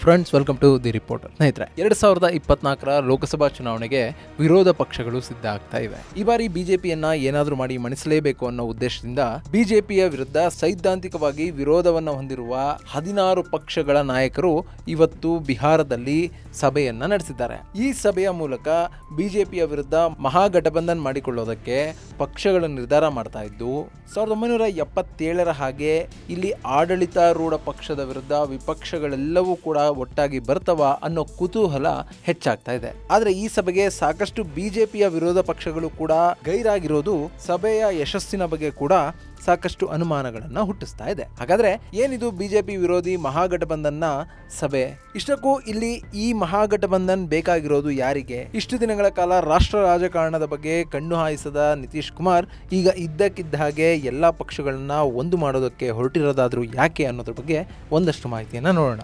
friends welcome to the reporter ಸ್ನೇಹಿತರೆ ಎರಡ್ ಸಾವಿರದ ಇಪ್ಪತ್ನಾಲ್ಕರ ಲೋಕಸಭಾ ಚುನಾವಣೆಗೆ ವಿರೋಧ ಪಕ್ಷಗಳು ಸಿದ್ಧ ಆಗ್ತಾ ಇವೆ ಈ ಬಾರಿ ಬಿಜೆಪಿಯನ್ನ ಏನಾದ್ರೂ ಮಾಡಿ ಮಣಿಸಲೇಬೇಕು ಅನ್ನೋ ಉದ್ದೇಶದಿಂದ ಬಿಜೆಪಿಯ ವಿರುದ್ಧ ಸೈದ್ಧಾಂತಿಕವಾಗಿ ವಿರೋಧವನ್ನ ಹೊಂದಿರುವ ಹದಿನಾರು ಪಕ್ಷಗಳ ನಾಯಕರು ಇವತ್ತು ಬಿಹಾರದಲ್ಲಿ ಸಭೆಯನ್ನ ನಡೆಸಿದ್ದಾರೆ ಈ ಸಭೆಯ ಮೂಲಕ ಬಿಜೆಪಿಯ ವಿರುದ್ಧ ಮಹಾಗಠಬಂಧನ್ ಮಾಡಿಕೊಳ್ಳೋದಕ್ಕೆ ಪಕ್ಷಗಳು ನಿರ್ಧಾರ ಮಾಡ್ತಾ ಇದ್ದು ಸಾವಿರದ ಒಂಬೈನೂರ ಎಪ್ಪತ್ತೇಳರ ಹಾಗೆ ಇಲ್ಲಿ ಆಡಳಿತಾರೂಢ ಪಕ್ಷದ ವಿರುದ್ಧ ವಿಪಕ್ಷಗಳೆಲ್ಲವೂ ಕೂಡ ಒಟ್ಟಾಗಿ ಬರ್ತವ ಅನ್ನೋ ಕುತೂಹಲ ಹೆಚ್ಚಾಗ್ತಾ ಇದೆ ಆದ್ರೆ ಈ ಸಭೆಗೆ ಸಾಕಷ್ಟು ಬಿಜೆಪಿಯ ವಿರೋಧ ಪಕ್ಷಗಳು ಕೂಡ ಗೈರಾಗಿರೋದು ಸಭೆಯ ಯಶಸ್ಸಿನ ಬಗ್ಗೆ ಕೂಡ ಸಾಕಷ್ಟು ಅನುಮಾನಗಳನ್ನ ಹುಟ್ಟಿಸ್ತಾ ಇದೆ ಹಾಗಾದ್ರೆ ಏನಿದು ಬಿಜೆಪಿ ವಿರೋಧಿ ಮಹಾಗಠಬಂಧನ್ನ ಸಭೆ ಇಷ್ಟಕ್ಕೂ ಇಲ್ಲಿ ಈ ಮಹಾಗಠಬಂಧನ್ ಬೇಕಾಗಿರೋದು ಯಾರಿಗೆ ಇಷ್ಟು ದಿನಗಳ ಕಾಲ ರಾಷ್ಟ್ರ ರಾಜಕಾರಣದ ಬಗ್ಗೆ ಕಣ್ಣು ಹಾಯಿಸದ ನಿತೀಶ್ ಕುಮಾರ್ ಈಗ ಇದ್ದಕ್ಕಿದ್ದ ಹಾಗೆ ಎಲ್ಲಾ ಪಕ್ಷಗಳನ್ನ ಒಂದು ಮಾಡೋದಕ್ಕೆ ಹೊರಟಿರೋದಾದ್ರೂ ಯಾಕೆ ಅನ್ನೋದ್ರ ಬಗ್ಗೆ ಒಂದಷ್ಟು ಮಾಹಿತಿಯನ್ನ ನೋಡೋಣ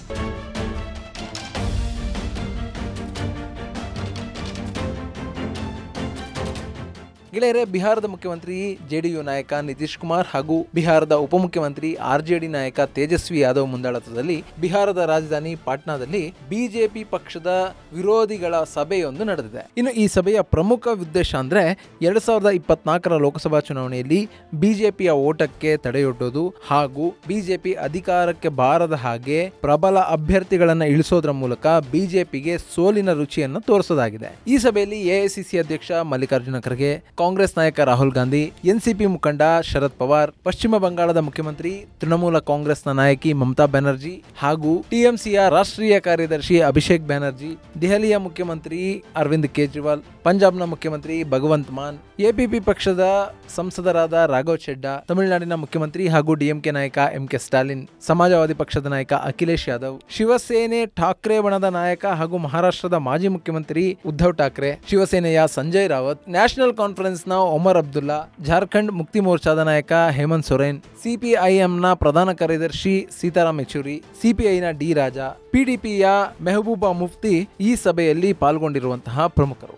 ಗೆಳೆಯರೆ ಬಿಹಾರದ ಮುಖ್ಯಮಂತ್ರಿ ಜೆಡಿಯು ನಾಯಕ ನಿತೀಶ್ ಕುಮಾರ್ ಹಾಗೂ ಬಿಹಾರದ ಉಪಮುಖ್ಯಮಂತ್ರಿ ಆರ್ಜೆಡಿ ನಾಯಕ ತೇಜಸ್ವಿ ಯಾದವ್ ಮುಂದಾಳತ್ವದಲ್ಲಿ ಬಿಹಾರದ ರಾಜಧಾನಿ ಪಾಟ್ನಾದಲ್ಲಿ ಬಿಜೆಪಿ ಪಕ್ಷದ ವಿರೋಧಿಗಳ ಸಭೆಯೊಂದು ನಡೆದಿದೆ ಇನ್ನು ಈ ಸಭೆಯ ಪ್ರಮುಖ ಉದ್ದೇಶ ಅಂದ್ರೆ ಎರಡ್ ಸಾವಿರದ ಇಪ್ಪತ್ನಾಲ್ಕರ ಲೋಕಸಭಾ ಚುನಾವಣೆಯಲ್ಲಿ ಬಿಜೆಪಿಯ ಓಟಕ್ಕೆ ತಡೆಯೊಡ್ಡೋದು ಹಾಗೂ ಬಿಜೆಪಿ ಅಧಿಕಾರಕ್ಕೆ ಬಾರದ ಹಾಗೆ ಪ್ರಬಲ ಅಭ್ಯರ್ಥಿಗಳನ್ನ ಇಳಿಸೋದ್ರ ಮೂಲಕ ಬಿಜೆಪಿಗೆ ಸೋಲಿನ ರುಚಿಯನ್ನು ತೋರಿಸೋದಾಗಿದೆ ಈ ಸಭೆಯಲ್ಲಿ ಎಐಸಿಸಿ ಅಧ್ಯಕ್ಷ ಮಲ್ಲಿಕಾರ್ಜುನ ಖರ್ಗೆ ಕಾಂಗ್ರೆಸ್ ನಾಯಕ ರಾಹುಲ್ ಗಾಂಧಿ ಎನ್ಸಿಪಿ ಮುಖಂಡ ಶರದ್ ಪವಾರ್ ಪಶ್ಚಿಮ ಬಂಗಾಳದ ಮುಖ್ಯಮಂತ್ರಿ ತೃಣಮೂಲ ಕಾಂಗ್ರೆಸ್ನ ನಾಯಕಿ ಮಮತಾ ಬ್ಯಾನರ್ಜಿ ಹಾಗೂ ಟಿಎಂಸಿಯ ರಾಷ್ಟ್ರೀಯ ಕಾರ್ಯದರ್ಶಿ ಅಭಿಷೇಕ್ ಬ್ಯಾನರ್ಜಿ ದೆಹಲಿಯ ಮುಖ್ಯಮಂತ್ರಿ ಅರವಿಂದ್ ಕೇಜ್ರಿವಾಲ್ ಪಂಜಾಬ್ನ ಮುಖ್ಯಮಂತ್ರಿ ಭಗವಂತ್ ಮಾನ್ ಎಪಿಪಿ ಪಕ್ಷದ ಸಂಸದರಾದ ರಾಘವ್ ಚೆಡ್ಡಾ ತಮಿಳುನಾಡಿನ ಮುಖ್ಯಮಂತ್ರಿ ಹಾಗೂ ಡಿಎಂಕೆ ನಾಯಕ ಎಂ ಕೆ ಸ್ಟಾಲಿನ್ ಸಮಾಜವಾದಿ ಪಕ್ಷದ ನಾಯಕ ಅಖಿಲೇಶ್ ಯಾದವ್ ಶಿವಸೇನೆ ಠಾಕ್ರೆ ಬಣದ ನಾಯಕ ಹಾಗೂ ಮಹಾರಾಷ್ಟ್ರದ ಮಾಜಿ ಮುಖ್ಯಮಂತ್ರಿ ಉದ್ಧವ್ ಠಾಕ್ರೆ ಶಿವಸೇನೆಯ ಸಂಜಯ್ ರಾವತ್ ನ್ಯಾಷನಲ್ ಕಾನ್ಫರೆನ್ಸ್ನ ಒಮರ್ ಅಬ್ದುಲ್ಲಾ ಜಾರ್ಖಂಡ್ ಮುಕ್ತಿ ಮೋರ್ಚಾದ ನಾಯಕ ಹೇಮಂತ್ ಸೊರೇನ್ ಸಿಪಿಐಎಂನ ಪ್ರಧಾನ ಕಾರ್ಯದರ್ಶಿ ಸೀತಾರಾಮ್ ಯೆಚೂರಿ ಸಿಪಿಐನ ಡಿ ರಾಜಾ ಪಿಡಿಪಿಯ ಮೆಹಬೂಬಾ ಮುಫ್ತಿ ಈ ಸಭೆಯಲ್ಲಿ ಪಾಲ್ಗೊಂಡಿರುವಂತಹ ಪ್ರಮುಖರು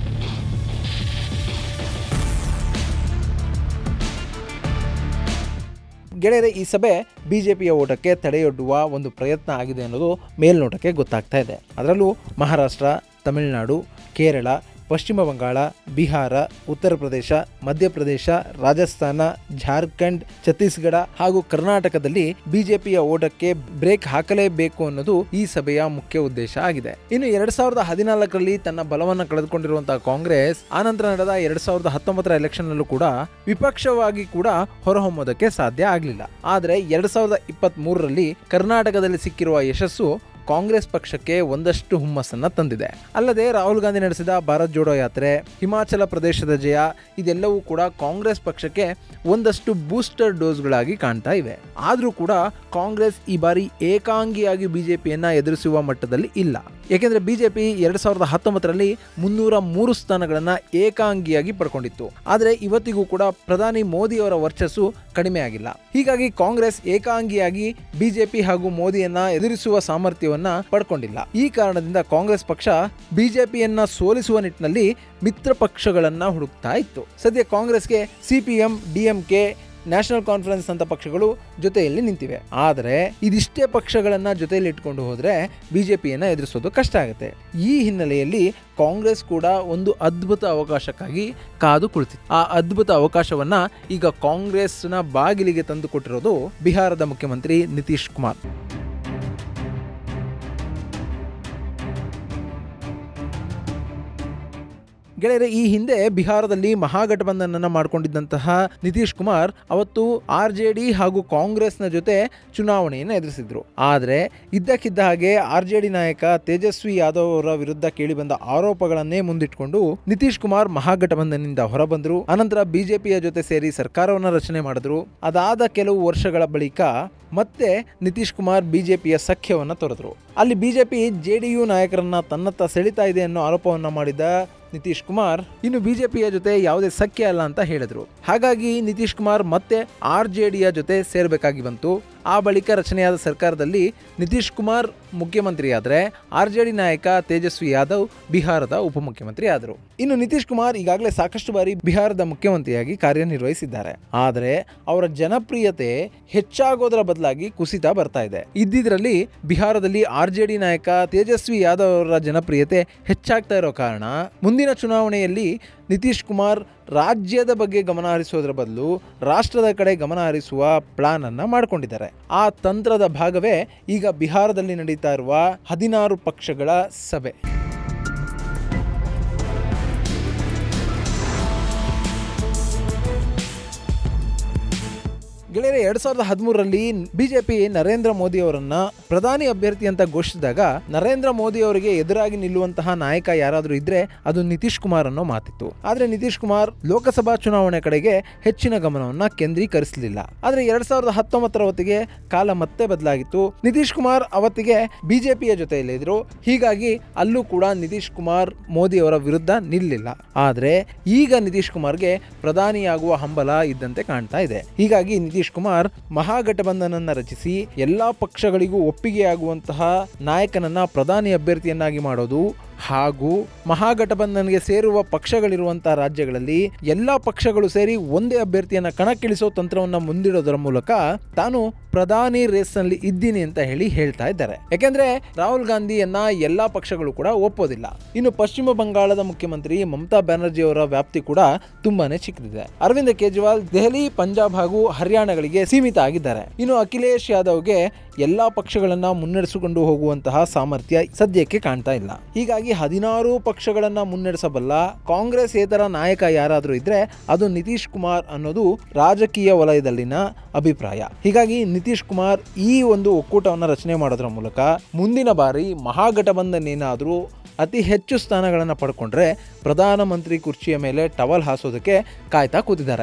ಗೆಳೆಯರೆ ಈ ಸಭೆ ಬಿಜೆಪಿಯ ಓಟಕ್ಕೆ ತಡೆಯೊಡ್ಡುವ ಒಂದು ಪ್ರಯತ್ನ ಆಗಿದೆ ಅನ್ನೋದು ಮೇಲ್ನೋಟಕ್ಕೆ ಗೊತ್ತಾಗ್ತಾ ಇದೆ ಅದರಲ್ಲೂ ಮಹಾರಾಷ್ಟ್ರ ತಮಿಳುನಾಡು ಕೇರಳ ಪಶ್ಚಿಮ ಬಂಗಾಳ ಬಿಹಾರ ಉತ್ತರ ಪ್ರದೇಶ ಮಧ್ಯಪ್ರದೇಶ ರಾಜಸ್ಥಾನ ಜಾರ್ಖಂಡ್ ಛತ್ತೀಸ್ಗಢ ಹಾಗೂ ಕರ್ನಾಟಕದಲ್ಲಿ ಬಿಜೆಪಿಯ ಓಟಕ್ಕೆ ಬ್ರೇಕ್ ಹಾಕಲೇಬೇಕು ಅನ್ನೋದು ಈ ಸಭೆಯ ಮುಖ್ಯ ಉದ್ದೇಶ ಆಗಿದೆ ಇನ್ನು ಎರಡ್ ಸಾವಿರದ ಹದಿನಾಲ್ಕರಲ್ಲಿ ತನ್ನ ಬಲವನ್ನು ಕಳೆದುಕೊಂಡಿರುವಂತಹ ಕಾಂಗ್ರೆಸ್ ಆನಂತರ ನಡೆದ ಎರಡ್ ಸಾವಿರದ ಹತ್ತೊಂಬತ್ತರ ಎಲೆಕ್ಷನ್ ನಲ್ಲೂ ಕೂಡ ವಿಪಕ್ಷವಾಗಿ ಕೂಡ ಹೊರಹೊಮ್ಮೋದಕ್ಕೆ ಸಾಧ್ಯ ಆಗಲಿಲ್ಲ ಆದರೆ ಎರಡ್ ಸಾವಿರದ ಇಪ್ಪತ್ತ್ ಮೂರರಲ್ಲಿ ಕರ್ನಾಟಕದಲ್ಲಿ ಸಿಕ್ಕಿರುವ ಯಶಸ್ಸು ಕಾಂಗ್ರೆಸ್ ಪಕ್ಷಕ್ಕೆ ಒಂದಷ್ಟು ಹುಮ್ಮಸ್ಸನ್ನ ತಂದಿದೆ ಅಲ್ಲದೆ ರಾಹುಲ್ ಗಾಂಧಿ ನಡೆಸಿದ ಭಾರತ್ ಜೋಡೋ ಯಾತ್ರೆ ಹಿಮಾಚಲ ಪ್ರದೇಶದ ಜಯ ಇದೆಲ್ಲವೂ ಕೂಡ ಕಾಂಗ್ರೆಸ್ ಪಕ್ಷಕ್ಕೆ ಒಂದಷ್ಟು ಬೂಸ್ಟರ್ ಡೋಸ್ಗಳಾಗಿ ಕಾಣ್ತಾ ಇವೆ ಆದರೂ ಕೂಡ ಕಾಂಗ್ರೆಸ್ ಈ ಬಾರಿ ಏಕಾಂಗಿಯಾಗಿ ಬಿಜೆಪಿಯನ್ನ ಎದುರಿಸುವ ಮಟ್ಟದಲ್ಲಿ ಇಲ್ಲ ಏಕೆಂದರೆ ಬಿಜೆಪಿ ಎರಡ್ ಸಾವಿರದ ಹತ್ತೊಂಬತ್ತರಲ್ಲಿ ಮುನ್ನೂರ ಮೂರು ಸ್ಥಾನಗಳನ್ನು ಏಕಾಂಗಿಯಾಗಿ ಪಡ್ಕೊಂಡಿತ್ತು ಆದರೆ ಇವತ್ತಿಗೂ ಕೂಡ ಪ್ರಧಾನಿ ಮೋದಿಯವರ ವರ್ಚಸ್ಸು ಕಡಿಮೆ ಆಗಿಲ್ಲ ಹೀಗಾಗಿ ಕಾಂಗ್ರೆಸ್ ಏಕಾಂಗಿಯಾಗಿ ಬಿಜೆಪಿ ಹಾಗೂ ಮೋದಿಯನ್ನ ಎದುರಿಸುವ ಸಾಮರ್ಥ್ಯವನ್ನ ಪಡ್ಕೊಂಡಿಲ್ಲ ಈ ಕಾರಣದಿಂದ ಕಾಂಗ್ರೆಸ್ ಪಕ್ಷ ಬಿಜೆಪಿಯನ್ನ ಸೋಲಿಸುವ ನಿಟ್ಟಿನಲ್ಲಿ ಮಿತ್ರ ಪಕ್ಷಗಳನ್ನ ಹುಡುಕ್ತಾ ಇತ್ತು ಸದ್ಯ ಕಾಂಗ್ರೆಸ್ಗೆ ಸಿಪಿಎಂ ಡಿಎಂಕೆ ನ್ಯಾಷನಲ್ ಕಾನ್ಫರೆನ್ಸ್ ಅಂತ ಪಕ್ಷಗಳು ಜೊತೆಯಲ್ಲಿ ನಿಂತಿವೆ ಆದರೆ ಇದಿಷ್ಟೇ ಪಕ್ಷಗಳನ್ನ ಜೊತೆಯಲ್ಲಿ ಇಟ್ಕೊಂಡು ಹೋದ್ರೆ ಬಿಜೆಪಿಯನ್ನ ಎದುರಿಸೋದು ಕಷ್ಟ ಆಗುತ್ತೆ ಈ ಹಿನ್ನೆಲೆಯಲ್ಲಿ ಕಾಂಗ್ರೆಸ್ ಕೂಡ ಒಂದು ಅದ್ಭುತ ಅವಕಾಶಕ್ಕಾಗಿ ಕಾದು ಕುಳಿತಿತ್ತು ಆ ಅದ್ಭುತ ಅವಕಾಶವನ್ನ ಈಗ ಕಾಂಗ್ರೆಸ್ನ ಬಾಗಿಲಿಗೆ ತಂದುಕೊಟ್ಟಿರೋದು ಬಿಹಾರದ ಮುಖ್ಯಮಂತ್ರಿ ನಿತೀಶ್ ಕುಮಾರ್ ಗೆಳೆಯರೆ ಈ ಹಿಂದೆ ಬಿಹಾರದಲ್ಲಿ ಮಹಾಗಠಬಂಧನನ್ನ ಮಾಡಿಕೊಂಡಿದ್ದಂತಹ ನಿತೀಶ್ ಕುಮಾರ್ ಅವತ್ತು ಆರ್ ಜೆ ಡಿ ಹಾಗೂ ಕಾಂಗ್ರೆಸ್ನ ಜೊತೆ ಚುನಾವಣೆಯನ್ನು ಎದುರಿಸಿದ್ರು ಆದರೆ ಇದ್ದಕ್ಕಿದ್ದ ಹಾಗೆ ಆರ್ ಜೆ ಡಿ ನಾಯಕ ತೇಜಸ್ವಿ ಯಾದವ್ ಅವರ ವಿರುದ್ಧ ಕೇಳಿಬಂದ ಆರೋಪಗಳನ್ನೇ ಮುಂದಿಟ್ಕೊಂಡು ನಿತೀಶ್ ಕುಮಾರ್ ಮಹಾಗಠಬಂಧನದಿಂದ ಹೊರಬಂದರು ಅನಂತರ ಬಿಜೆಪಿಯ ಜೊತೆ ಸೇರಿ ಸರ್ಕಾರವನ್ನು ರಚನೆ ಮಾಡಿದ್ರು ಅದಾದ ಕೆಲವು ವರ್ಷಗಳ ಬಳಿಕ ಮತ್ತೆ ನಿತೀಶ್ ಕುಮಾರ್ ಬಿಜೆಪಿಯ ಸಖ್ಯವನ್ನು ತೊರೆದ್ರು ಅಲ್ಲಿ ಬಿಜೆಪಿ ಜೆಡಿಯು ನಾಯಕರನ್ನ ತನ್ನತ್ತ ಸೆಳಿತಾ ಇದೆ ಅನ್ನೋ ಆರೋಪವನ್ನ ಮಾಡಿದ ನಿತೀಶ್ ಕುಮಾರ್ ಇನ್ನು ಬಿಜೆಪಿಯ ಜೊತೆ ಯಾವುದೇ ಸಖ್ಯ ಅಲ್ಲ ಅಂತ ಹೇಳಿದ್ರು ಹಾಗಾಗಿ ನಿತೀಶ್ ಕುಮಾರ್ ಮತ್ತೆ ಆರ್ ಜೆ ಡಿಯ ಜೊತೆ ಸೇರ್ಬೇಕಾಗಿ ಬಂತು ಆ ಬಳಿಕ ರಚನೆಯಾದ ಸರ್ಕಾರದಲ್ಲಿ ನಿತೀಶ್ ಕುಮಾರ್ ಮುಖ್ಯಮಂತ್ರಿಯಾದರೆ ಆರ್ ಜೆ ಡಿ ನಾಯಕ ತೇಜಸ್ವಿ ಯಾದವ್ ಬಿಹಾರದ ಉಪಮುಖ್ಯಮಂತ್ರಿ ಆದರು ಇನ್ನು ನಿತೀಶ್ ಕುಮಾರ್ ಈಗಾಗಲೇ ಸಾಕಷ್ಟು ಬಾರಿ ಬಿಹಾರದ ಮುಖ್ಯಮಂತ್ರಿಯಾಗಿ ಕಾರ್ಯನಿರ್ವಹಿಸಿದ್ದಾರೆ ಆದರೆ ಅವರ ಜನಪ್ರಿಯತೆ ಹೆಚ್ಚಾಗೋದರ ಬದಲಾಗಿ ಕುಸಿತ ಬರ್ತಾ ಇದೆ ಇದ್ದಿದ್ರಲ್ಲಿ ಬಿಹಾರದಲ್ಲಿ ಆರ್ ಜೆ ಡಿ ನಾಯಕ ತೇಜಸ್ವಿ ಯಾದವ್ ಅವರ ಜನಪ್ರಿಯತೆ ಹೆಚ್ಚಾಗ್ತಾ ಇರೋ ಕಾರಣ ಮುಂದಿನ ಚುನಾವಣೆಯಲ್ಲಿ ನಿತೀಶ್ ಕುಮಾರ್ ರಾಜ್ಯದ ಬಗ್ಗೆ ಗಮನ ಹರಿಸೋದ್ರ ಬದಲು ರಾಷ್ಟ್ರದ ಕಡೆ ಗಮನ ಹರಿಸುವ ಪ್ಲಾನ್ ಅನ್ನ ಮಾಡಿಕೊಂಡಿದ್ದಾರೆ ಆ ತಂತ್ರದ ಭಾಗವೇ ಈಗ ಬಿಹಾರದಲ್ಲಿ ನಡೀತಾ ಇರುವ ಹದಿನಾರು ಪಕ್ಷಗಳ ಸಭೆ ಗೆಳೆಯರೆ ಎರಡ್ ಸಾವಿರದ ಹದಿಮೂರರಲ್ಲಿ ಬಿಜೆಪಿ ನರೇಂದ್ರ ಮೋದಿ ಅವರನ್ನ ಪ್ರಧಾನಿ ಅಭ್ಯರ್ಥಿ ಅಂತ ಘೋಷಿಸಿದಾಗ ನರೇಂದ್ರ ಮೋದಿ ಅವರಿಗೆ ಎದುರಾಗಿ ನಿಲ್ಲುವಂತಹ ನಾಯಕ ಯಾರಾದರೂ ಇದ್ರೆ ಅದು ನಿತೀಶ್ ಕುಮಾರ್ ಅನ್ನೋ ಮಾತಿತ್ತು ಆದ್ರೆ ನಿತೀಶ್ ಕುಮಾರ್ ಲೋಕಸಭಾ ಚುನಾವಣೆ ಕಡೆಗೆ ಹೆಚ್ಚಿನ ಗಮನವನ್ನ ಕೇಂದ್ರೀಕರಿಸಲಿಲ್ಲ ಆದ್ರೆ ಎರಡ್ ಸಾವಿರದ ಹತ್ತೊಂಬತ್ತರ ಹೊತ್ತಿಗೆ ಕಾಲ ಮತ್ತೆ ಬದಲಾಗಿತ್ತು ನಿತೀಶ್ ಕುಮಾರ್ ಅವತ್ತಿಗೆ ಬಿಜೆಪಿಯ ಜೊತೆಯಲ್ಲಿ ಇದ್ರು ಹೀಗಾಗಿ ಅಲ್ಲೂ ಕೂಡ ನಿತೀಶ್ ಕುಮಾರ್ ಮೋದಿ ಅವರ ವಿರುದ್ಧ ನಿಲ್ಲಿಲ್ಲ ಆದ್ರೆ ಈಗ ನಿತೀಶ್ ಕುಮಾರ್ಗೆ ಪ್ರಧಾನಿಯಾಗುವ ಹಂಬಲ ಇದ್ದಂತೆ ಕಾಣ್ತಾ ಇದೆ ಹೀಗಾಗಿ ನಿತೀಶ್ ಕುಮಾರ್ ಮಹಾಗಠಬಂಧನನ್ನ ರಚಿಸಿ ಎಲ್ಲಾ ಪಕ್ಷಗಳಿಗೂ ಒಪ್ಪಿಗೆಯಾಗುವಂತಹ ನಾಯಕನನ್ನ ಪ್ರಧಾನಿ ಅಭ್ಯರ್ಥಿಯನ್ನಾಗಿ ಮಾಡೋದು ಹಾಗೂ ಮಹಾಗಠಬಂಧನ್ಗೆ ಸೇರುವ ಪಕ್ಷಗಳಿರುವಂತಹ ರಾಜ್ಯಗಳಲ್ಲಿ ಎಲ್ಲಾ ಪಕ್ಷಗಳು ಸೇರಿ ಒಂದೇ ಅಭ್ಯರ್ಥಿಯನ್ನ ಕಣಕ್ಕಿಳಿಸೋ ತಂತ್ರವನ್ನ ಮುಂದಿಡೋದರ ಮೂಲಕ ತಾನು ಪ್ರಧಾನಿ ರೇಸ್ನಲ್ಲಿ ಇದ್ದೀನಿ ಅಂತ ಹೇಳಿ ಹೇಳ್ತಾ ಇದ್ದಾರೆ ಯಾಕೆಂದ್ರೆ ರಾಹುಲ್ ಗಾಂಧಿಯನ್ನ ಎಲ್ಲಾ ಪಕ್ಷಗಳು ಕೂಡ ಒಪ್ಪೋದಿಲ್ಲ ಇನ್ನು ಪಶ್ಚಿಮ ಬಂಗಾಳದ ಮುಖ್ಯಮಂತ್ರಿ ಮಮತಾ ಬ್ಯಾನರ್ಜಿ ಅವರ ವ್ಯಾಪ್ತಿ ಕೂಡ ತುಂಬಾನೇ ಚಿಕ್ಕದಿದೆ ಅರವಿಂದ್ ಕೇಜ್ರಿವಾಲ್ ದೆಹಲಿ ಪಂಜಾಬ್ ಹಾಗೂ ಹರಿಯಾಣಗಳಿಗೆ ಸೀಮಿತ ಆಗಿದ್ದಾರೆ ಇನ್ನು ಅಖಿಲೇಶ್ ಯಾದವ್ಗೆ ಎಲ್ಲಾ ಪಕ್ಷಗಳನ್ನ ಮುನ್ನಡೆಸಿಕೊಂಡು ಹೋಗುವಂತಹ ಸಾಮರ್ಥ್ಯ ಸದ್ಯಕ್ಕೆ ಕಾಣ್ತಾ ಇಲ್ಲ ಹೀಗಾಗಿ ಹದಿನಾರು ಪಕ್ಷಗಳನ್ನ ಮುನ್ನಡೆಸಬಲ್ಲ ಕಾಂಗ್ರೆಸ್ ಏತರ ನಾಯಕ ಯಾರಾದರೂ ಇದ್ರೆ ಅದು ನಿತೀಶ್ ಕುಮಾರ್ ಅನ್ನೋದು ರಾಜಕೀಯ ವಲಯದಲ್ಲಿನ ಅಭಿಪ್ರಾಯ ಹೀಗಾಗಿ ನಿತೀಶ್ ಕುಮಾರ್ ಈ ಒಂದು ಒಕ್ಕೂಟವನ್ನು ರಚನೆ ಮಾಡೋದ್ರ ಮೂಲಕ ಮುಂದಿನ ಬಾರಿ ಮಹಾಗಠಬಂಧನ್ ಏನಾದರೂ ಅತಿ ಹೆಚ್ಚು ಸ್ಥಾನಗಳನ್ನು ಪಡ್ಕೊಂಡ್ರೆ ಪ್ರಧಾನಮಂತ್ರಿ ಕುರ್ಚಿಯ ಮೇಲೆ ಟವಲ್ ಹಾಸೋದಕ್ಕೆ ಕಾಯ್ತಾ ಕೂತಿದ್ದಾರೆ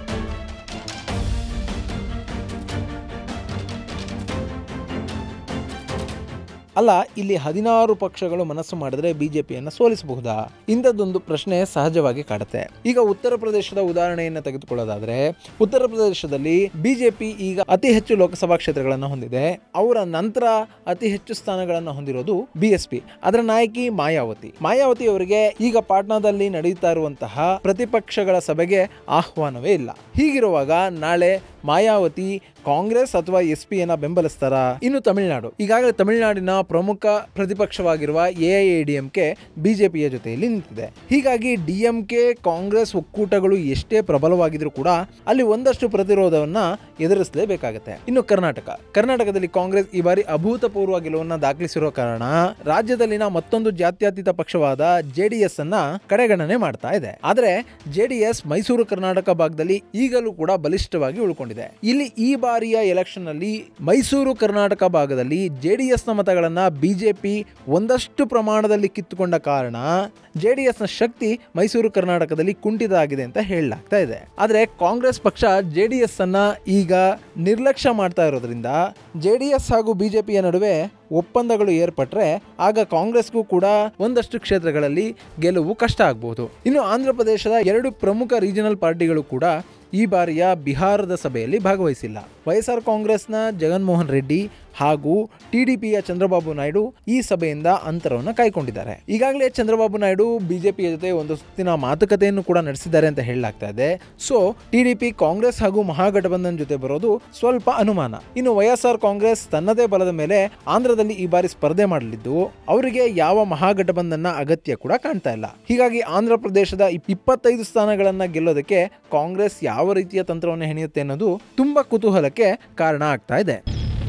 ಅಲ್ಲ ಇಲ್ಲಿ ಹದಿನಾರು ಪಕ್ಷಗಳು ಮನಸ್ಸು ಮಾಡಿದ್ರೆ ಬಿಜೆಪಿಯನ್ನು ಸೋಲಿಸಬಹುದಾ ಇಂಥದ್ದೊಂದು ಪ್ರಶ್ನೆ ಸಹಜವಾಗಿ ಕಾಡುತ್ತೆ ಈಗ ಉತ್ತರ ಪ್ರದೇಶದ ಉದಾಹರಣೆಯನ್ನು ತೆಗೆದುಕೊಳ್ಳೋದಾದ್ರೆ ಉತ್ತರ ಪ್ರದೇಶದಲ್ಲಿ ಬಿಜೆಪಿ ಈಗ ಅತಿ ಹೆಚ್ಚು ಲೋಕಸಭಾ ಕ್ಷೇತ್ರಗಳನ್ನು ಹೊಂದಿದೆ ಅವರ ನಂತರ ಅತಿ ಹೆಚ್ಚು ಸ್ಥಾನಗಳನ್ನು ಹೊಂದಿರೋದು ಬಿ ಎಸ್ ಪಿ ಅದರ ನಾಯಕಿ ಮಾಯಾವತಿ ಮಾಯಾವತಿ ಅವರಿಗೆ ಈಗ ಪಾಟ್ನಾದಲ್ಲಿ ನಡೆಯುತ್ತಾ ಇರುವಂತಹ ಪ್ರತಿಪಕ್ಷಗಳ ಸಭೆಗೆ ಆಹ್ವಾನವೇ ಇಲ್ಲ ಹೀಗಿರುವಾಗ ನಾಳೆ ಮಾಯಾವತಿ ಕಾಂಗ್ರೆಸ್ ಅಥವಾ ಎಸ್ ಪಿಯನ್ನ ಬೆಂಬಲಿಸ್ತಾರಾ ಇನ್ನು ತಮಿಳುನಾಡು ಈಗಾಗಲೇ ತಮಿಳುನಾಡಿನ ಪ್ರಮುಖ ಪ್ರತಿಪಕ್ಷವಾಗಿರುವ ಎಐಎಡಿಎಂಕೆ ಬಿಜೆಪಿಯ ಜೊತೆಯಲ್ಲಿ ನಿಂತಿದೆ ಹೀಗಾಗಿ ಡಿಎಂಕೆ ಕಾಂಗ್ರೆಸ್ ಒಕ್ಕೂಟಗಳು ಎಷ್ಟೇ ಪ್ರಬಲವಾಗಿದ್ರೂ ಕೂಡ ಅಲ್ಲಿ ಒಂದಷ್ಟು ಪ್ರತಿರೋಧವನ್ನ ಎದುರಿಸಲೇಬೇಕಾಗುತ್ತೆ ಇನ್ನು ಕರ್ನಾಟಕ ಕರ್ನಾಟಕದಲ್ಲಿ ಕಾಂಗ್ರೆಸ್ ಈ ಬಾರಿ ಅಭೂತಪೂರ್ವ ಗೆಲುವನ್ನ ದಾಖಲಿಸಿರೋ ಕಾರಣ ರಾಜ್ಯದಲ್ಲಿನ ಮತ್ತೊಂದು ಜಾತ್ಯತೀತ ಪಕ್ಷವಾದ ಜೆಡಿಎಸ್ ಅನ್ನ ಕಡೆಗಣನೆ ಮಾಡ್ತಾ ಇದೆ ಆದ್ರೆ ಜೆಡಿಎಸ್ ಮೈಸೂರು ಕರ್ನಾಟಕ ಭಾಗದಲ್ಲಿ ಈಗಲೂ ಕೂಡ ಬಲಿಷ್ಠವಾಗಿ ಉಳ್ಕೊಂಡಿದೆ ಇಲ್ಲಿ ಈ ಬಾರಿಯ ಎಲೆಕ್ಷನ್ ಅಲ್ಲಿ ಮೈಸೂರು ಕರ್ನಾಟಕ ಭಾಗದಲ್ಲಿ ಜೆಡಿಎಸ್ ನ ಮತಗಳನ್ನ ಬಿಜೆಪಿ ಒಂದಷ್ಟು ಪ್ರಮಾಣದಲ್ಲಿ ಕಿತ್ತುಕೊಂಡ ಕಾರಣ ಜೆಡಿಎಸ್ ನ ಶಕ್ತಿ ಮೈಸೂರು ಕರ್ನಾಟಕದಲ್ಲಿ ಕುಂಠಿತ ಆಗಿದೆ ಅಂತ ಹೇಳಲಾಗ್ತಾ ಇದೆ ಆದ್ರೆ ಕಾಂಗ್ರೆಸ್ ಪಕ್ಷ ಜೆಡಿಎಸ್ ಅನ್ನ ಈಗ ನಿರ್ಲಕ್ಷ್ಯ ಮಾಡ್ತಾ ಇರೋದ್ರಿಂದ ಜೆಡಿಎಸ್ ಹಾಗೂ ಬಿಜೆಪಿಯ ನಡುವೆ ಒಪ್ಪಂದಗಳು ಏರ್ಪಟ್ರೆ ಆಗ ಕಾಂಗ್ರೆಸ್ಗೂ ಕೂಡ ಒಂದಷ್ಟು ಕ್ಷೇತ್ರಗಳಲ್ಲಿ ಗೆಲುವು ಕಷ್ಟ ಆಗಬಹುದು ಇನ್ನು ಆಂಧ್ರ ಪ್ರದೇಶದ ಎರಡು ಪ್ರಮುಖ ರೀಜನಲ್ ಪಾರ್ಟಿಗಳು ಕೂಡ ಈ ಬಾರಿಯ ಬಿಹಾರದ ಸಭೆಯಲ್ಲಿ ಭಾಗವಹಿಸಿಲ್ಲ ವೈಎಸ್ಆರ್ ಕಾಂಗ್ರೆಸ್ನ ಜಗನ್ಮೋಹನ್ ರೆಡ್ಡಿ ಹಾಗೂ ಟಿಡಿಪಿಯ ಚಂದ್ರಬಾಬು ನಾಯ್ಡು ಈ ಸಭೆಯಿಂದ ಅಂತರವನ್ನು ಕಾಯ್ಕೊಂಡಿದ್ದಾರೆ ಈಗಾಗಲೇ ಚಂದ್ರಬಾಬು ನಾಯ್ಡು ಬಿಜೆಪಿಯ ಜೊತೆ ಒಂದು ಸುತ್ತಿನ ಮಾತುಕತೆಯನ್ನು ಕೂಡ ನಡೆಸಿದ್ದಾರೆ ಅಂತ ಹೇಳಲಾಗ್ತಾ ಇದೆ ಸೊ ಟಿಡಿಪಿ ಕಾಂಗ್ರೆಸ್ ಹಾಗೂ ಮಹಾಗಠಬಂಧನ್ ಜೊತೆ ಬರೋದು ಸ್ವಲ್ಪ ಅನುಮಾನ ಇನ್ನು ವೈಎಸ್ಆರ್ ಕಾಂಗ್ರೆಸ್ ತನ್ನದೇ ಬಲದ ಮೇಲೆ ಆಂಧ್ರದಲ್ಲಿ ಈ ಬಾರಿ ಸ್ಪರ್ಧೆ ಮಾಡಲಿದ್ದು ಅವರಿಗೆ ಯಾವ ಮಹಾಗಠಬಂಧನ್ನ ಅಗತ್ಯ ಕೂಡ ಕಾಣ್ತಾ ಇಲ್ಲ ಹೀಗಾಗಿ ಆಂಧ್ರ ಪ್ರದೇಶದ ಇಪ್- ಇಪ್ಪತ್ತೈದು ಸ್ಥಾನಗಳನ್ನ ಗೆಲ್ಲೋದಕ್ಕೆ ಕಾಂಗ್ರೆಸ್ ಯಾವ ರೀತಿಯ ತಂತ್ರವನ್ನು ಹೆಣೆಯುತ್ತೆ ಅನ್ನೋದು ತುಂಬಾ ಕುತೂಹಲಕ್ಕೆ ಕಾರಣ ಆಗ್ತಾ ಇದೆ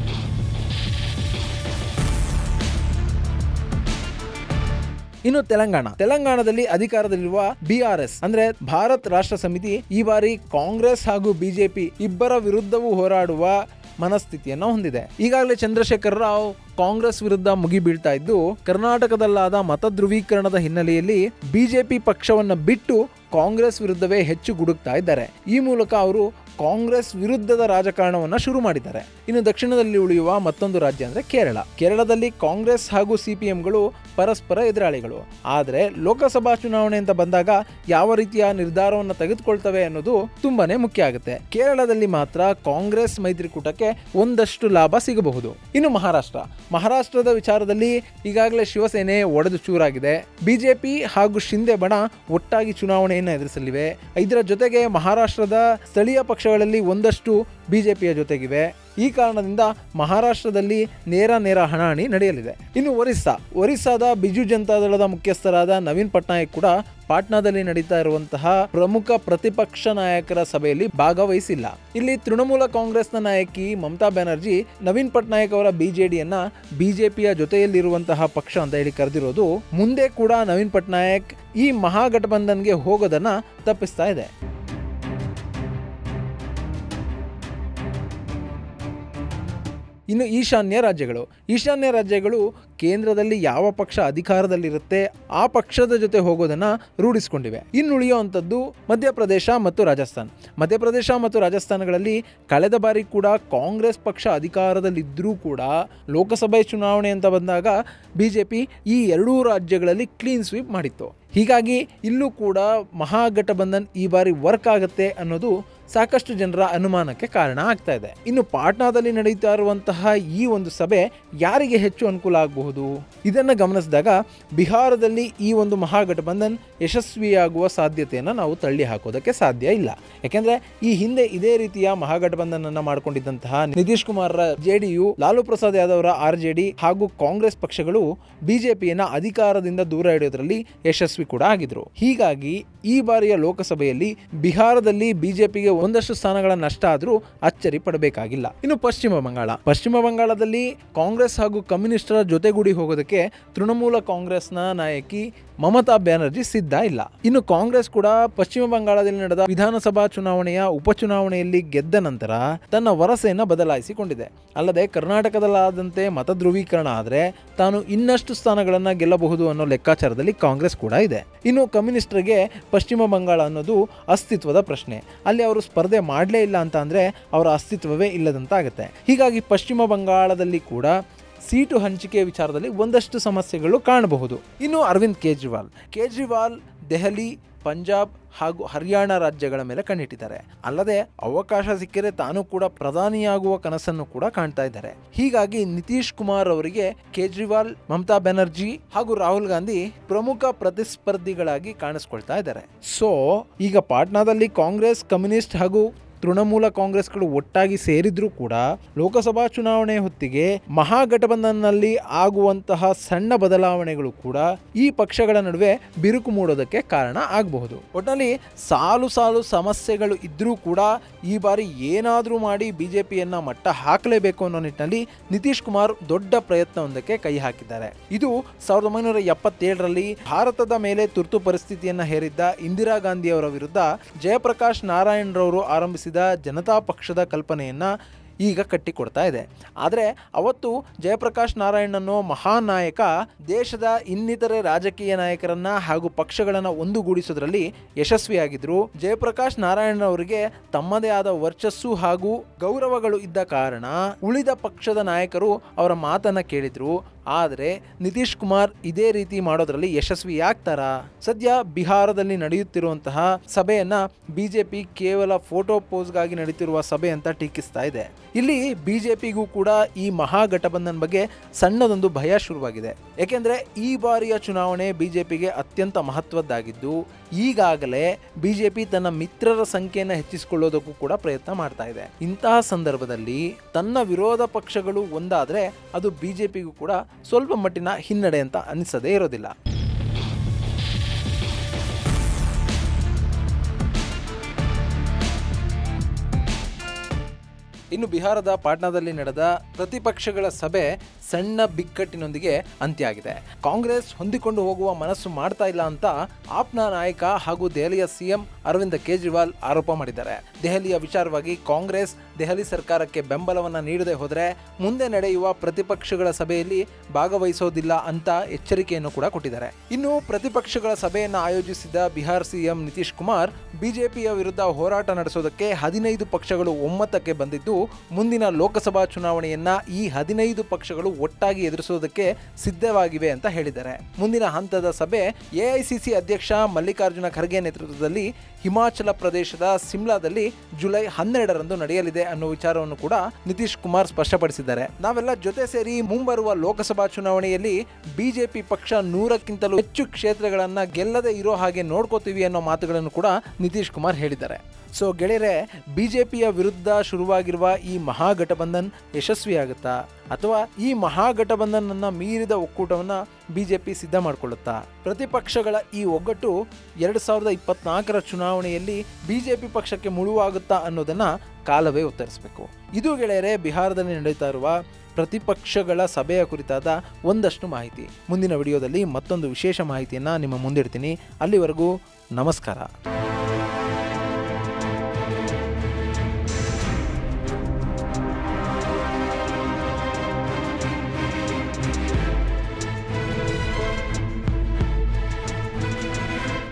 ಇನ್ನು ತೆಲಂಗಾಣ ತೆಲಂಗಾಣದಲ್ಲಿ ಅಧಿಕಾರದಲ್ಲಿರುವ ಬಿಆರ್ಎಸ್ ಅಂದ್ರೆ ಭಾರತ್ ರಾಷ್ಟ್ರ ಸಮಿತಿ ಈ ಬಾರಿ ಕಾಂಗ್ರೆಸ್ ಹಾಗೂ ಬಿಜೆಪಿ ಇಬ್ಬರ ವಿರುದ್ಧವೂ ಹೋರಾಡುವ ಮನಸ್ಥಿತಿಯನ್ನು ಹೊಂದಿದೆ ಈಗಾಗಲೇ ಚಂದ್ರಶೇಖರ್ ರಾವ್ ಕಾಂಗ್ರೆಸ್ ವಿರುದ್ಧ ಮುಗಿಬೀಳ್ತಾ ಇದ್ದು ಕರ್ನಾಟಕದಲ್ಲಾದ ಮತ ಧ್ರುವೀಕರಣದ ಹಿನ್ನೆಲೆಯಲ್ಲಿ ಬಿಜೆಪಿ ಪಕ್ಷವನ್ನು ಬಿಟ್ಟು ಕಾಂಗ್ರೆಸ್ ವಿರುದ್ಧವೇ ಹೆಚ್ಚು ಗುಡುಕ್ತಾ ಇದ್ದಾರೆ ಈ ಮೂಲಕ ಅವರು ಕಾಂಗ್ರೆಸ್ ವಿರುದ್ಧದ ರಾಜಕಾರಣವನ್ನ ಶುರು ಮಾಡಿದ್ದಾರೆ ಇನ್ನು ದಕ್ಷಿಣದಲ್ಲಿ ಉಳಿಯುವ ಮತ್ತೊಂದು ರಾಜ್ಯ ಅಂದ್ರೆ ಕೇರಳ ಕೇರಳದಲ್ಲಿ ಕಾಂಗ್ರೆಸ್ ಹಾಗೂ ಸಿಪಿಎಂಗಳು ಪರಸ್ಪರ ಎದುರಾಳಿಗಳು ಆದರೆ ಲೋಕಸಭಾ ಚುನಾವಣೆ ಅಂತ ಬಂದಾಗ ಯಾವ ರೀತಿಯ ನಿರ್ಧಾರವನ್ನು ತೆಗೆದುಕೊಳ್ತವೆ ಅನ್ನೋದು ತುಂಬಾನೇ ಮುಖ್ಯ ಆಗುತ್ತೆ ಕೇರಳದಲ್ಲಿ ಮಾತ್ರ ಕಾಂಗ್ರೆಸ್ ಮೈತ್ರಿಕೂಟಕ್ಕೆ ಒಂದಷ್ಟು ಲಾಭ ಸಿಗಬಹುದು ಇನ್ನು ಮಹಾರಾಷ್ಟ್ರ ಮಹಾರಾಷ್ಟ್ರದ ವಿಚಾರದಲ್ಲಿ ಈಗಾಗಲೇ ಶಿವಸೇನೆ ಒಡೆದು ಚೂರಾಗಿದೆ ಬಿಜೆಪಿ ಹಾಗೂ ಶಿಂದೆ ಬಣ ಒಟ್ಟಾಗಿ ಚುನಾವಣೆಯನ್ನು ಎದುರಿಸಲಿವೆ ಇದರ ಜೊತೆಗೆ ಮಹಾರಾಷ್ಟ್ರದ ಸ್ಥಳೀಯ ಪಕ್ಷಗಳಲ್ಲಿ ಒಂದಷ್ಟು ಬಿಜೆಪಿಯ ಜೊತೆಗಿವೆ ಈ ಕಾರಣದಿಂದ ಮಹಾರಾಷ್ಟ್ರದಲ್ಲಿ ನೇರ ನೇರ ಹಣಾಹಣಿ ನಡೆಯಲಿದೆ ಇನ್ನು ಒರಿಸ್ಸಾ ಒರಿಸ್ಸಾದ ಬಿಜು ಜನತಾದಳದ ಮುಖ್ಯಸ್ಥರಾದ ನವೀನ್ ಪಟ್ನಾಯಕ್ ಕೂಡ ಪಾಟ್ನಾದಲ್ಲಿ ನಡೀತಾ ಇರುವಂತಹ ಪ್ರಮುಖ ಪ್ರತಿಪಕ್ಷ ನಾಯಕರ ಸಭೆಯಲ್ಲಿ ಭಾಗವಹಿಸಿಲ್ಲ ಇಲ್ಲಿ ತೃಣಮೂಲ ಕಾಂಗ್ರೆಸ್ನ ನಾಯಕಿ ಮಮತಾ ಬ್ಯಾನರ್ಜಿ ನವೀನ್ ಪಟ್ನಾಯಕ್ ಅವರ ಬಿಜೆಡಿಯನ್ನ ಬಿಜೆಪಿಯ ಜೊತೆಯಲ್ಲಿರುವಂತಹ ಪಕ್ಷ ಅಂತ ಹೇಳಿ ಕರೆದಿರೋದು ಮುಂದೆ ಕೂಡ ನವೀನ್ ಪಟ್ನಾಯಕ್ ಈ ಮಹಾಗಠಬಂಧನ್ಗೆ ಹೋಗೋದನ್ನ ತಪ್ಪಿಸ್ತಾ ಇದೆ ಇನ್ನು ಈಶಾನ್ಯ ರಾಜ್ಯಗಳು ಈಶಾನ್ಯ ರಾಜ್ಯಗಳು ಕೇಂದ್ರದಲ್ಲಿ ಯಾವ ಪಕ್ಷ ಅಧಿಕಾರದಲ್ಲಿರುತ್ತೆ ಆ ಪಕ್ಷದ ಜೊತೆ ಹೋಗೋದನ್ನ ರೂಢಿಸಿಕೊಂಡಿವೆ ಇನ್ನುಳಿಯುವಂಥದ್ದು ಮಧ್ಯಪ್ರದೇಶ ಮತ್ತು ರಾಜಸ್ಥಾನ್ ಮಧ್ಯಪ್ರದೇಶ ಮತ್ತು ರಾಜಸ್ಥಾನಗಳಲ್ಲಿ ಕಳೆದ ಬಾರಿ ಕೂಡ ಕಾಂಗ್ರೆಸ್ ಪಕ್ಷ ಅಧಿಕಾರದಲ್ಲಿದ್ದರೂ ಕೂಡ ಲೋಕಸಭೆ ಚುನಾವಣೆ ಅಂತ ಬಂದಾಗ ಬಿ ಜೆ ಪಿ ಈ ಎರಡೂ ರಾಜ್ಯಗಳಲ್ಲಿ ಕ್ಲೀನ್ ಸ್ವೀಪ್ ಮಾಡಿತ್ತು ಹೀಗಾಗಿ ಇಲ್ಲೂ ಕೂಡ ಮಹಾಗಠಬಂಧನ್ ಈ ಬಾರಿ ವರ್ಕ್ ಆಗುತ್ತೆ ಅನ್ನೋದು ಸಾಕಷ್ಟು ಜನರ ಅನುಮಾನಕ್ಕೆ ಕಾರಣ ಆಗ್ತಾ ಇದೆ ಇನ್ನು ಪಾಟ್ನಾದಲ್ಲಿ ನಡೀತಾ ಇರುವಂತಹ ಈ ಒಂದು ಸಭೆ ಯಾರಿಗೆ ಹೆಚ್ಚು ಅನುಕೂಲ ಆಗಬಹುದು ಇದನ್ನು ಗಮನಿಸಿದಾಗ ಬಿಹಾರದಲ್ಲಿ ಈ ಒಂದು ಮಹಾಗಠಬಂಧನ್ ಯಶಸ್ವಿಯಾಗುವ ಸಾಧ್ಯತೆಯನ್ನು ನಾವು ತಳ್ಳಿ ಹಾಕೋದಕ್ಕೆ ಸಾಧ್ಯ ಇಲ್ಲ ಯಾಕೆಂದ್ರೆ ಈ ಹಿಂದೆ ಇದೇ ರೀತಿಯ ಮಹಾಗಠಬಂಧನ್ ಅನ್ನ ಮಾಡಿಕೊಂಡಿದ್ದಂತಹ Nitish Kumar J D U Lalu Prasad ಯಾದವ್ರ ಆರ್ ಜೆ ಡಿ ಹಾಗೂ ಕಾಂಗ್ರೆಸ್ ಪಕ್ಷಗಳು ಬಿಜೆಪಿಯನ್ನ ಅಧಿಕಾರದಿಂದ ದೂರ ಇಡೋದ್ರಲ್ಲಿ ಯಶಸ್ವಿ ಕೂಡ ಆಗಿದ್ರು ಹೀಗಾಗಿ ಈ ಬಾರಿಯ ಲೋಕಸಭೆಯಲ್ಲಿ ಬಿಹಾರದಲ್ಲಿ ಬಿಜೆಪಿಗೆ ಒಂದಷ್ಟು ಸ್ಥಾನಗಳ ನಷ್ಟ ಆದರೂ ಅಚ್ಚರಿ ಪಡಬೇಕಾಗಿಲ್ಲ ಇನ್ನು ಪಶ್ಚಿಮ ಬಂಗಾಳ ಪಶ್ಚಿಮ ಬಂಗಾಳದಲ್ಲಿ ಕಾಂಗ್ರೆಸ್ ಹಾಗೂ ಕಮ್ಯುನಿಸ್ಟರ ಜೊತೆಗೂಡಿ ಹೋಗೋದಕ್ಕೆ ತೃಣಮೂಲ ಕಾಂಗ್ರೆಸ್ನ ನಾಯಕಿ ಮಮತಾ ಬ್ಯಾನರ್ಜಿ ಸಿದ್ಧ ಇಲ್ಲ ಇನ್ನು ಕಾಂಗ್ರೆಸ್ ಕೂಡ ಪಶ್ಚಿಮ ಬಂಗಾಳದಲ್ಲಿ ನಡೆದ ವಿಧಾನಸಭಾ ಚುನಾವಣೆಯ ಉಪಚುನಾವಣೆಯಲ್ಲಿ ಗೆದ್ದ ನಂತರ ತನ್ನ ವರಸೆಯನ್ನು ಬದಲಾಯಿಸಿಕೊಂಡಿದೆ ಅಲ್ಲದೆ ಕರ್ನಾಟಕದಲ್ಲಾದಂತೆ ಮತ ಧ್ರುವೀಕರಣ ಆದರೆ ತಾನು ಇನ್ನಷ್ಟು ಸ್ಥಾನಗಳನ್ನು ಗೆಲ್ಲಬಹುದು ಅನ್ನೋ ಲೆಕ್ಕಾಚಾರದಲ್ಲಿ ಕಾಂಗ್ರೆಸ್ ಕೂಡ ಇದೆ ಇನ್ನು ಕಮ್ಯುನಿಸ್ಟರಿಗೆ ಪಶ್ಚಿಮ ಬಂಗಾಳ ಅನ್ನೋದು ಅಸ್ತಿತ್ವದ ಪ್ರಶ್ನೆ ಅಲ್ಲಿ ಅವರು ಸ್ಪರ್ಧೆ ಮಾಡಲೇ ಇಲ್ಲ ಅಂತ ಅಂದರೆ ಅವರ ಅಸ್ತಿತ್ವವೇ ಇಲ್ಲದಂತಾಗುತ್ತೆ ಹೀಗಾಗಿ ಪಶ್ಚಿಮ ಬಂಗಾಳದಲ್ಲಿ ಕೂಡ ಸೀಟು ಹಂಚಿಕೆ ವಿಚಾರದಲ್ಲಿ ಒಂದಷ್ಟು ಸಮಸ್ಯೆಗಳು ಕಾಣಬಹುದು ಇನ್ನು ಅರವಿಂದ್ ಕೇಜ್ರಿವಾಲ್ ಕೇಜ್ರಿವಾಲ್ ದೆಹಲಿ ಪಂಜಾಬ್ ಹಾಗೂ ಹರಿಯಾಣ ರಾಜ್ಯಗಳ ಮೇಲೆ ಕಣ್ಣಿಟ್ಟಿದ್ದಾರೆ ಅಲ್ಲದೆ ಅವಕಾಶ ಸಿಕ್ಕರೆ ತಾನು ಕೂಡ ಪ್ರಧಾನಿಯಾಗುವ ಕನಸನ್ನು ಕೂಡ ಕಾಣ್ತಾ ಇದ್ದಾರೆ ಹೀಗಾಗಿ ನಿತೀಶ್ ಕುಮಾರ್ ಅವರಿಗೆ ಕೇಜ್ರಿವಾಲ್ ಮಮತಾ ಬ್ಯಾನರ್ಜಿ ಹಾಗೂ ರಾಹುಲ್ ಗಾಂಧಿ ಪ್ರಮುಖ ಪ್ರತಿಸ್ಪರ್ಧಿಗಳಾಗಿ ಕಾಣಿಸ್ಕೊಳ್ತಾ ಇದ್ದಾರೆ ಸೊ ಈಗ ಪಾಟ್ನಾದಲ್ಲಿ ಕಾಂಗ್ರೆಸ್ ಕಮ್ಯುನಿಸ್ಟ್ ಹಾಗೂ ತೃಣಮೂಲ ಕಾಂಗ್ರೆಸ್ಗಳು ಒಟ್ಟಾಗಿ ಸೇರಿದ್ರೂ ಕೂಡ ಲೋಕಸಭಾ ಚುನಾವಣೆ ಹೊತ್ತಿಗೆ ಮಹಾಗಠಬಂಧನ್ನಲ್ಲಿ ಆಗುವಂತಹ ಸಣ್ಣ ಬದಲಾವಣೆಗಳು ಕೂಡ ಈ ಪಕ್ಷಗಳ ನಡುವೆ ಬಿರುಕು ಮೂಡೋದಕ್ಕೆ ಕಾರಣ ಆಗಬಹುದು ಒಟ್ಟಿನಲ್ಲಿ ಸಾಲು ಸಾಲು ಸಮಸ್ಯೆಗಳು ಇದ್ರೂ ಕೂಡ ಈ ಬಾರಿ ಏನಾದರೂ ಮಾಡಿ ಬಿಜೆಪಿಯನ್ನ ಮಟ್ಟ ಹಾಕಲೇಬೇಕು ಅನ್ನೋ ನಿಟ್ಟಿನಲ್ಲಿ ನಿತೀಶ್ ಕುಮಾರ್ ದೊಡ್ಡ ಪ್ರಯತ್ನವೊಂದಕ್ಕೆ ಕೈ ಹಾಕಿದ್ದಾರೆ ಇದು ಸಾವಿರದ ಒಂಬೈನೂರ ಎಪ್ಪತ್ತೇಳರಲ್ಲಿ ಭಾರತದ ಮೇಲೆ ತುರ್ತು ಪರಿಸ್ಥಿತಿಯನ್ನ ಹೇರಿದ್ದ ಇಂದಿರಾ ಗಾಂಧಿ ಅವರ ವಿರುದ್ಧ ಜಯಪ್ರಕಾಶ್ ನಾರಾಯಣರವರು ಆರಂಭಿಸಿದ ಜನತಾ ಪಕ್ಷದ ಕಲ್ಪನೆಯನ್ನ ಈಗ ಕಟ್ಟಿಕೊಡ್ತಾ ಇದೆ ಆದರೆ ಅವತ್ತು ಜಯಪ್ರಕಾಶ್ ನಾರಾಯಣ್ ಅನ್ನೋ ಮಹಾನ್ ನಾಯಕ ದೇಶದ ಇನ್ನಿತರೆ ರಾಜಕೀಯ ನಾಯಕರನ್ನ ಹಾಗೂ ಪಕ್ಷಗಳನ್ನು ಒಂದುಗೂಡಿಸೋದ್ರಲ್ಲಿ ಯಶಸ್ವಿಯಾಗಿದ್ರು ಜಯಪ್ರಕಾಶ್ ನಾರಾಯಣ್ ಅವರಿಗೆ ತಮ್ಮದೇ ಆದ ವರ್ಚಸ್ಸು ಹಾಗೂ ಗೌರವಗಳು ಇದ್ದ ಕಾರಣ ಉಳಿದ ಪಕ್ಷದ ನಾಯಕರು ಅವರ ಮಾತನ್ನ ಕೇಳಿದ್ರು ಆದರೆ ನಿತೀಶ್ ಕುಮಾರ್ ಇದೇ ರೀತಿ ಮಾಡೋದ್ರಲ್ಲಿ ಯಶಸ್ವಿ ಆಗ್ತಾರಾ ಸದ್ಯ ಬಿಹಾರದಲ್ಲಿ ನಡೆಯುತ್ತಿರುವಂತಹ ಸಭೆಯನ್ನ ಬಿಜೆಪಿ ಕೇವಲ ಫೋಟೋ ಪೋಸ್ಗಾಗಿ ನಡೀತಿರುವ ಸಭೆ ಅಂತ ಟೀಕಿಸ್ತಾ ಇದೆ ಇಲ್ಲಿ ಬಿಜೆಪಿಗೂ ಕೂಡ ಈ ಮಹಾಗಠಬಂಧನ್ ಬಗ್ಗೆ ಸಣ್ಣದೊಂದು ಭಯ ಶುರುವಾಗಿದೆ ಏಕೆಂದ್ರೆ ಈ ಬಾರಿಯ ಚುನಾವಣೆ ಬಿಜೆಪಿಗೆ ಅತ್ಯಂತ ಮಹತ್ವದ್ದಾಗಿದ್ದು ಈಗಾಗಲೇ ಬಿಜೆಪಿ ತನ್ನ ಮಿತ್ರರ ಸಂಖ್ಯೆಯನ್ನು ಹೆಚ್ಚಿಸಿಕೊಳ್ಳೋದಕ್ಕೂ ಕೂಡ ಪ್ರಯತ್ನ ಮಾಡ್ತಾ ಇದೆ ಇಂತಹ ಸಂದರ್ಭದಲ್ಲಿ ತನ್ನ ವಿರೋಧ ಪಕ್ಷಗಳು ಒಂದಾದ್ರೆ ಅದು ಬಿಜೆಪಿಗೂ ಕೂಡ ಸ್ವಲ್ಪ ಮಟ್ಟಿನ ಹಿನ್ನಡೆ ಅಂತ ಅನಿಸದೇ ಇರೋದಿಲ್ಲ ಇನ್ನು ಬಿಹಾರದ ಪಾಟ್ನಾದಲ್ಲಿ ನಡೆದ ಪ್ರತಿಪಕ್ಷಗಳ ಸಭೆ ಸಣ್ಣ ಬಿಕ್ಕಟ್ಟಿನೊಂದಿಗೆ ಅಂತ್ಯ ಆಗಿದೆ ಕಾಂಗ್ರೆಸ್ ಹೊಂದಿಕೊಂಡು ಹೋಗುವ ಮನಸ್ಸು ಮಾಡ್ತಾ ಇಲ್ಲ ಅಂತ ಆಪ್ನ ನಾಯಕ ಹಾಗೂ ದೆಹಲಿಯ ಸಿಎಂ ಅರವಿಂದ ಕೇಜ್ರಿವಾಲ್ ಆರೋಪ ಮಾಡಿದ್ದಾರೆ ದೆಹಲಿಯ ವಿಚಾರವಾಗಿ ಕಾಂಗ್ರೆಸ್ ದೆಹಲಿ ಸರ್ಕಾರಕ್ಕೆ ಬೆಂಬಲವನ್ನ ನೀಡದೆ ಹೋದರೆ ಮುಂದೆ ನಡೆಯುವ ಪ್ರತಿಪಕ್ಷಗಳ ಸಭೆಯಲ್ಲಿ ಭಾಗವಹಿಸೋದಿಲ್ಲ ಅಂತ ಎಚ್ಚರಿಕೆಯನ್ನು ಕೂಡ ಕೊಟ್ಟಿದ್ದಾರೆ ಇನ್ನು ಪ್ರತಿಪಕ್ಷಗಳ ಸಭೆಯನ್ನು ಆಯೋಜಿಸಿದ ಬಿಹಾರ್ ಸಿಎಂ ನಿತೀಶ್ ಕುಮಾರ್ ಬಿಜೆಪಿಯ ವಿರುದ್ಧ ಹೋರಾಟ ನಡೆಸೋದಕ್ಕೆ ಹದಿನೈದು ಪಕ್ಷಗಳು ಒಮ್ಮತಕ್ಕೆ ಬಂದಿದ್ದು ಮುಂದಿನ ಲೋಕಸಭಾ ಚುನಾವಣೆಯನ್ನ ಈ ಹದಿನೈದು ಪಕ್ಷಗಳು ಒಟ್ಟಾಗಿ ಎದುರಿಸೋದಕ್ಕೆ ಸಿದ್ಧವಾಗಿವೆ ಅಂತ ಹೇಳಿದ್ದಾರೆ ಮುಂದಿನ ಹಂತದ ಸಭೆ ಎಐಸಿಸಿ ಅಧ್ಯಕ್ಷ ಮಲ್ಲಿಕಾರ್ಜುನ ಖರ್ಗೆ ನೇತೃತ್ವದಲ್ಲಿ ಹಿಮಾಚಲ ಪ್ರದೇಶದ ಸಿಮ್ಲಾದಲ್ಲಿ ಜುಲೈ ಹನ್ನೆರಡರಂದು ನಡೆಯಲಿದೆ ಅನ್ನೋ ವಿಚಾರವನ್ನು ಕೂಡ ನಿತೀಶ್ ಕುಮಾರ್ ಸ್ಪಷ್ಟಪಡಿಸಿದ್ದಾರೆ ನಾವೆಲ್ಲ ಜೊತೆ ಸೇರಿ ಮುಂಬರುವ ಲೋಕಸಭಾ ಚುನಾವಣೆಯಲ್ಲಿ ಬಿಜೆಪಿ ಪಕ್ಷ ನೂರಕ್ಕಿಂತಲೂ ಹೆಚ್ಚು ಕ್ಷೇತ್ರಗಳನ್ನ ಗೆಲ್ಲದೆ ಇರೋ ಹಾಗೆ ನೋಡ್ಕೋತೀವಿ ಅನ್ನೋ ಮಾತುಗಳನ್ನು ಕೂಡ ನಿತೀಶ್ ಕುಮಾರ್ ಹೇಳಿದ್ದಾರೆ ಸೊ ಗೆಳೆಯರೆ ಬಿಜೆಪಿಯ ವಿರುದ್ಧ ಶುರುವಾಗಿರುವ ಈ ಮಹಾಗಠಬಂಧನ್ ಯಶಸ್ವಿಯಾಗುತ್ತಾ ಅಥವಾ ಈ ಮಹಾಗಠಬಂಧನ್ ಅನ್ನ ಮೀರಿದ ಒಕ್ಕೂಟವನ್ನ ಬಿಜೆಪಿ ಸಿದ್ಧ ಮಾಡಿಕೊಳ್ಳುತ್ತಾ ಪ್ರತಿಪಕ್ಷಗಳ ಈ ಒಗ್ಗಟ್ಟು ಎರಡು ಸಾವಿರದ ಇಪ್ಪತ್ನಾಲ್ಕರ ಚುನಾವಣೆಯಲ್ಲಿ ಬಿಜೆಪಿ ಪಕ್ಷಕ್ಕೆ ಮುಳುವಾಗುತ್ತಾ ಅನ್ನೋದನ್ನ ಕಾಲವೇ ಉತ್ತರಿಸಬೇಕು ಇದು ಗೆಳೆಯರೆ ಬಿಹಾರದಲ್ಲಿ ನಡೀತಾ ಇರುವ ಪ್ರತಿಪಕ್ಷಗಳ ಸಭೆಯ ಕುರಿತಾದ ಒಂದಷ್ಟು ಮಾಹಿತಿ ಮುಂದಿನ ವಿಡಿಯೋದಲ್ಲಿ ಮತ್ತೊಂದು ವಿಶೇಷ ಮಾಹಿತಿಯನ್ನು ನಿಮ್ಮ ಮುಂದಿಡ್ತೀನಿ ಅಲ್ಲಿವರೆಗೂ ನಮಸ್ಕಾರ